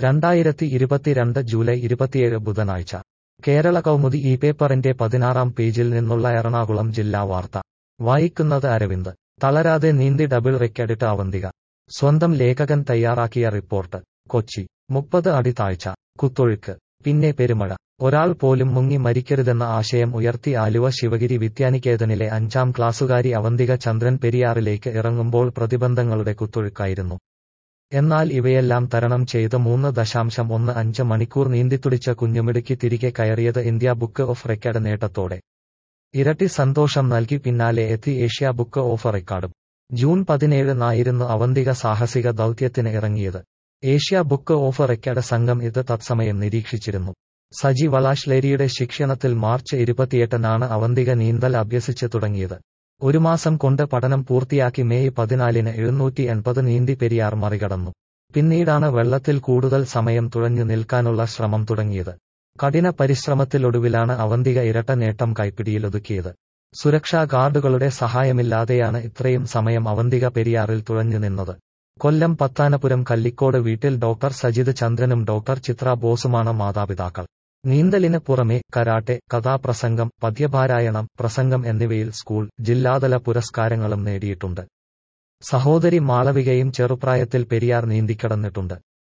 രണ്ടായിരത്തി ഇരുപത്തിരണ്ട് ജൂലൈ ഇരുപത്തിയേഴ് ബുധനാഴ്ച കേരള കൗമുദി ഈ പേപ്പറിന്റെ പതിനാറാം പേജിൽ നിന്നുള്ള എറണാകുളം ജില്ലാ വാർത്ത വായിക്കുന്നത് അരവിന്ദ് തളരാതെ നീന്തി ഡബിൾ റെക്കഡിട്ട് അവന്തിക സ്വന്തം ലേഖകൻ തയ്യാറാക്കിയ റിപ്പോർട്ട് കൊച്ചി മുപ്പത് അടി താഴ്ച കുത്തൊഴുക്ക് പിന്നെ പെരുമഴ ഒരാൾ പോലും മുങ്ങി മരിക്കരുതെന്ന ആശയം ഉയർത്തി ആലുവ ശിവഗിരി വിദ്യാനികേതനിലെ അഞ്ചാം ക്ലാസ്സുകാരി അവന്തിക ചന്ദ്രൻ പെരിയാറിലേക്ക് ഇറങ്ങുമ്പോൾ പ്രതിബന്ധങ്ങളുടെ കുത്തൊഴുക്കായിരുന്നു എന്നാൽ ഇവയെല്ലാം തരണം ചെയ്ത് മൂന്ന് ദശാംശം ഒന്ന് അഞ്ച് മണിക്കൂർ നീന്തിത്തുടിച്ച കുഞ്ഞുമിടുക്കി തിരികെ കയറിയത് ഇന്ത്യ ബുക്ക് ഓഫ് റെക്കോർഡ് നേട്ടത്തോടെ ഇരട്ടി സന്തോഷം നൽകി പിന്നാലെ എത്തി ഏഷ്യ ബുക്ക് ഓഫ് റെക്കോർഡും ജൂൺ പതിനേഴിനായിരുന്നു അവന്തിക സാഹസിക ദൗത്യത്തിന് ഇറങ്ങിയത് ഏഷ്യ ബുക്ക് ഓഫ് റെക്കോർഡ് സംഘം ഇത് തത്സമയം നിരീക്ഷിച്ചിരുന്നു സജി വളാഷ്ലേരിയുടെ ശിക്ഷണത്തിൽ മാർച്ച് ഇരുപത്തിയെട്ടിനാണ് അവന്തിക നീന്തൽ അഭ്യസിച്ച് തുടങ്ങിയത് ഒരു മാസം കൊണ്ട് പഠനം പൂർത്തിയാക്കി മെയ് പതിനാലിന് എഴുന്നൂറ്റി എൺപത് നീന്തി പെരിയാർ മറികടന്നു പിന്നീടാണ് വെള്ളത്തിൽ കൂടുതൽ സമയം തുഴഞ്ഞു നിൽക്കാനുള്ള ശ്രമം തുടങ്ങിയത് കഠിന പരിശ്രമത്തിലൊടുവിലാണ് അവന്തിക ഇരട്ട നേട്ടം കൈപ്പിടിയിലൊതുക്കിയത് സുരക്ഷാ ഗാർഡുകളുടെ സഹായമില്ലാതെയാണ് ഇത്രയും സമയം അവന്തിക പെരിയാറിൽ തുഴഞ്ഞു നിന്നത് കൊല്ലം പത്താനപുരം കല്ലിക്കോട് വീട്ടിൽ ഡോക്ടർ സജിത് ചന്ദ്രനും ഡോക്ടർ ചിത്ര ബോസുമാണ് മാതാപിതാക്കൾ നീന്തലിന് പുറമെ കരാട്ടെ കഥാപ്രസംഗം പദ്യപാരായണം പ്രസംഗം എന്നിവയിൽ സ്കൂൾ ജില്ലാതല പുരസ്കാരങ്ങളും നേടിയിട്ടുണ്ട് സഹോദരി മാളവികയും ചെറുപ്രായത്തിൽ പെരിയാർ നീന്തിക്കടന്നിട്ടുണ്ട്